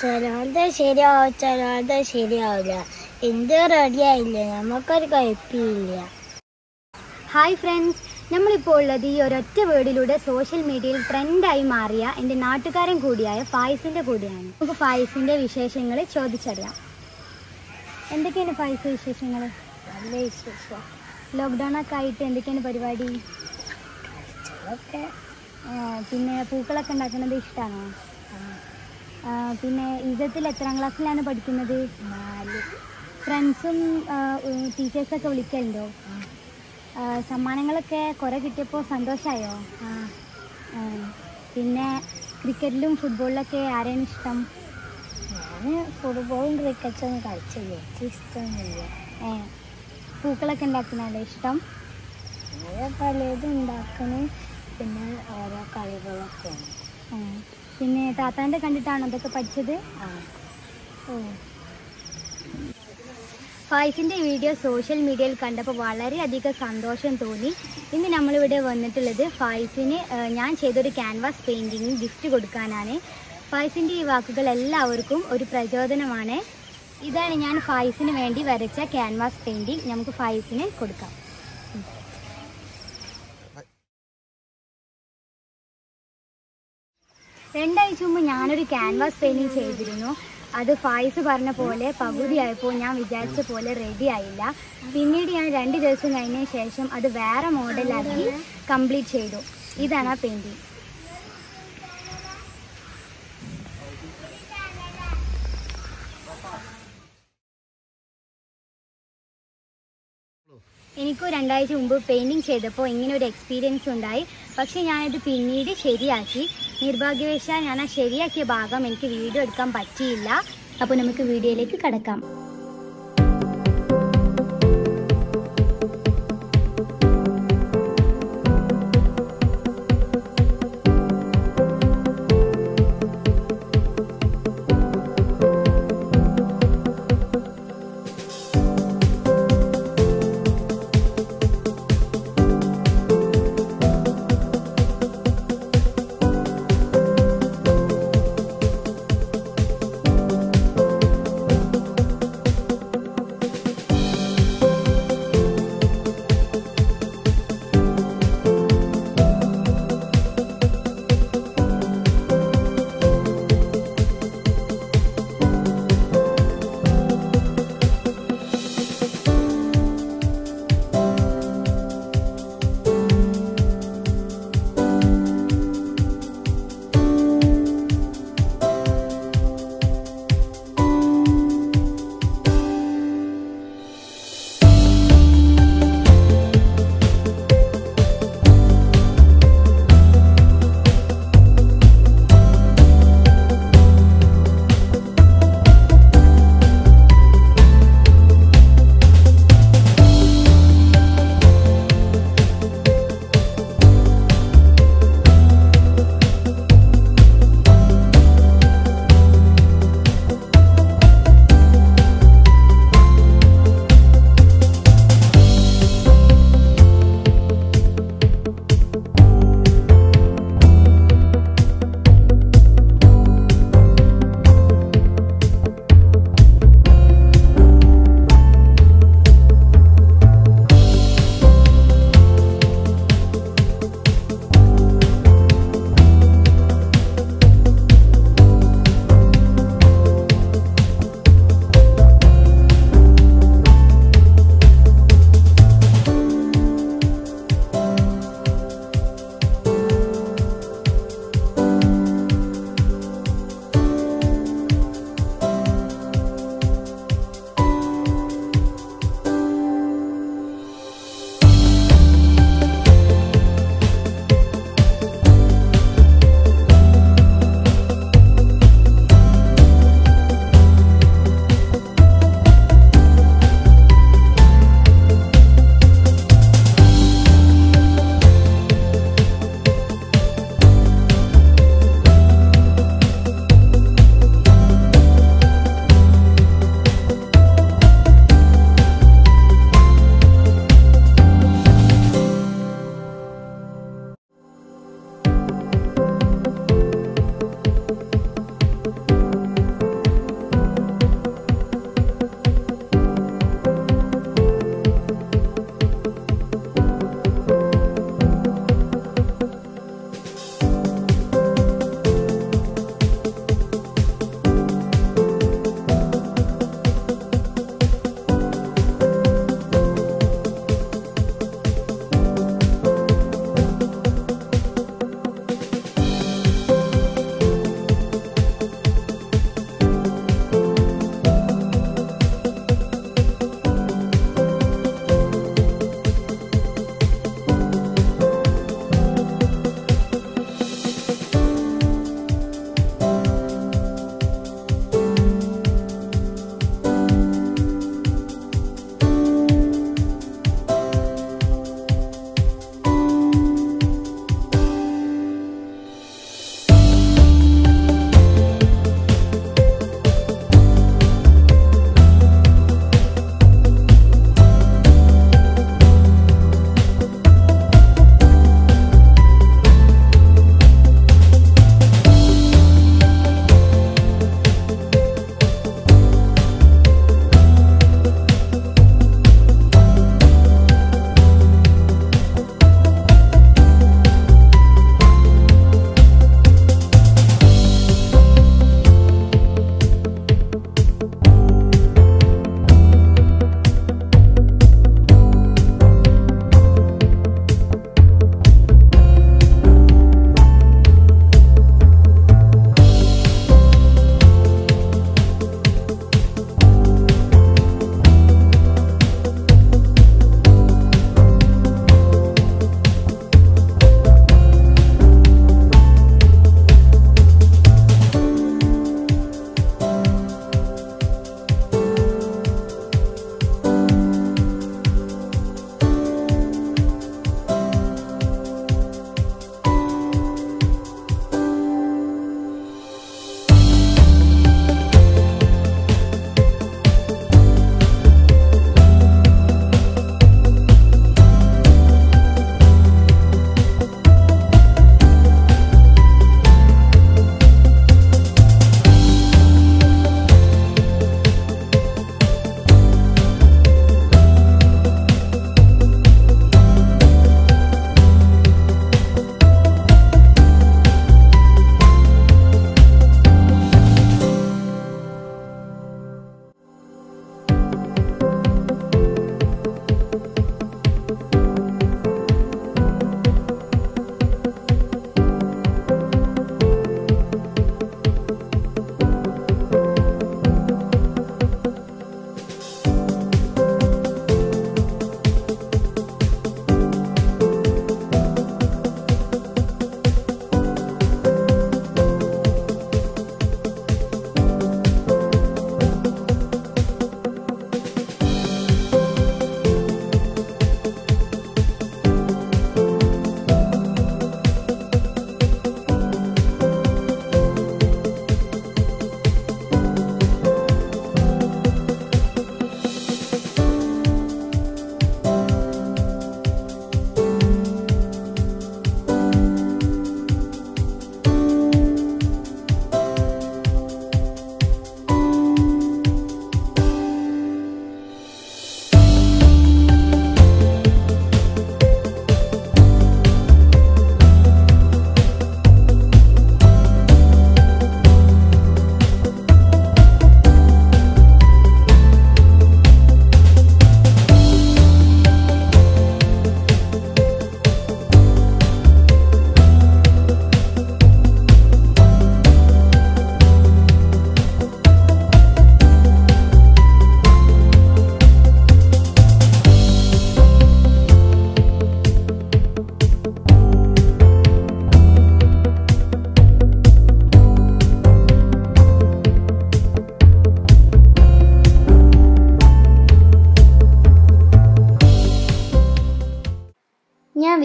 ചിലത് ശരിയാവും ചിലത് ശരിയാവില്ല എന്ത് റെഡിയായില്ല നമുക്കൊരു കുഴപ്പമില്ല ഹായ് ഫ്രണ്ട്സ് നമ്മളിപ്പോൾ ഉള്ളത് ഈ ഒരൊറ്റ വേർഡിലൂടെ സോഷ്യൽ മീഡിയയിൽ ട്രെൻഡായി മാറിയ എൻ്റെ നാട്ടുകാരൻ കൂടിയായ ഫായിസിൻ്റെ കൂടിയാണ് നമുക്ക് ഫായിസിൻ്റെ വിശേഷങ്ങൾ ചോദിച്ചറിയാം എന്തൊക്കെയാണ് ഫായിസ് വിശേഷങ്ങൾ നല്ല വിശേഷം ലോക്ക്ഡൗൺ ഒക്കെ ആയിട്ട് എന്തൊക്കെയാണ് പരിപാടി ഒക്കെ ആ, പിന്നെ പൂക്കളൊക്കെ ഉണ്ടാക്കുന്നത് ഇഷ്ടമാണോ പിന്നെ ഇസത്തിൽ എത്രാം ക്ലാസ്സിലാണ് പഠിക്കുന്നത് നാല് ഫ്രണ്ട്സും ടീച്ചേഴ്സൊക്കെ വിളിക്കലുണ്ടോ ആ, സമ്മാനങ്ങളൊക്കെ കുറേ കിട്ടിയപ്പോൾ സന്തോഷമായോ ആ പിന്നെ ക്രിക്കറ്റിലും ഫുട്ബോളിലൊക്കെ ആരെയാണ് ഇഷ്ടം ഞാൻ ഫുട്ബോളും ക്രിക്കറ്റും കളിച്ചില്ല എനിക്ക് ഇഷ്ടമൊന്നുമില്ല ഏ, പൂക്കളൊക്കെ ഉണ്ടാക്കുന്നതല്ലേ ഇഷ്ടം അങ്ങനെ പലതും ഉണ്ടാക്കണം പിന്നെ ഓരോ കളികളൊക്കെയാണ് ആ, പിന്നെ താത്താൻ്റെ കണ്ടിട്ടാണോ അതൊക്കെ പഠിച്ചത് ആ ഓ ഫായിസിൻ്റെ വീഡിയോ സോഷ്യൽ മീഡിയയിൽ കണ്ടപ്പോൾ വളരെയധികം സന്തോഷം തോന്നി ഇന്ന് നമ്മളിവിടെ വന്നിട്ടുള്ളത് ഫായിസിന് ആ, ഞാൻ ചെയ്തൊരു ക്യാൻവാസ് പെയിൻറ്റിങ് ഗിഫ്റ്റ് കൊടുക്കാനാണ് ഫായിസിൻ്റെ ഈ വാക്കുകൾ എല്ലാവർക്കും ഒരു പ്രചോദനമാണ് ഇതാണ് ഞാൻ ഫായിസിന് വേണ്ടി വരച്ച ക്യാൻവാസ് പെയിൻറ്റിങ് നമുക്ക് ഫായിസിന് കൊടുക്കാം രണ്ടാഴ്ച മുമ്പ് ഞാനൊരു ക്യാൻവാസ് പെയിൻറ്റിങ് ചെയ്തിരുന്നു അത് ഫായിസ് പറഞ്ഞ പോലെ പകുതിയായപ്പോൾ ഞാൻ വിചാരിച്ച പോലെ റെഡി ആയില്ല പിന്നീട് ഞാൻ രണ്ട് ദിവസം കഴിഞ്ഞതിന് ശേഷം അത് വേറെ മോഡലാക്കി കംപ്ലീറ്റ് ചെയ്തു ഇതാണ് ആ പെയിൻറ്റിങ് എനിക്കും രണ്ടാഴ്ച മുമ്പ് പെയിൻറ്റിങ് ചെയ്തപ്പോൾ ഇങ്ങനെ ഒരു എക്സ്പീരിയൻസ് ഉണ്ടായി പക്ഷേ ഞാനത് പിന്നീട് ശരിയാക്കി നിർഭാഗ്യവശാൽ ഞാൻ ആ ശരിയാക്കിയ ഭാഗം എനിക്ക് വീഡിയോ എടുക്കാൻ പറ്റിയില്ല അപ്പോൾ നമുക്ക് വീഡിയോയിലേക്ക് കടക്കാം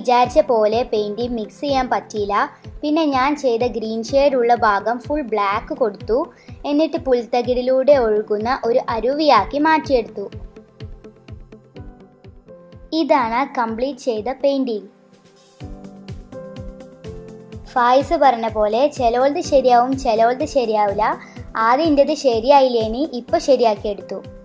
വിചാരിച്ച പോലെ പെയിൻറ്റിങ് മിക്സ് ചെയ്യാൻ പറ്റിയില്ല പിന്നെ ഞാൻ ചെയ്ത ഗ്രീൻ ഷെയ്ഡുള്ള ഭാഗം ഫുൾ ബ്ലാക്ക് കൊടുത്തു എന്നിട്ട് പുൽത്തകിടിലൂടെ ഒഴുകുന്ന ഒരു അരുവിയാക്കി മാറ്റിയെടുത്തു ഇതാണ് കംപ്ലീറ്റ് ചെയ്ത പെയിൻറ്റിങ് ഫായിസ് പറഞ്ഞ പോലെ ചിലവളത് ശരിയാവും ചിലവളത് ശരിയാവില്ല ആദ്യം എൻ്റെത് ശരിയായില്ലേനി ഇപ്പോൾ ശരിയാക്കിയെടുത്തു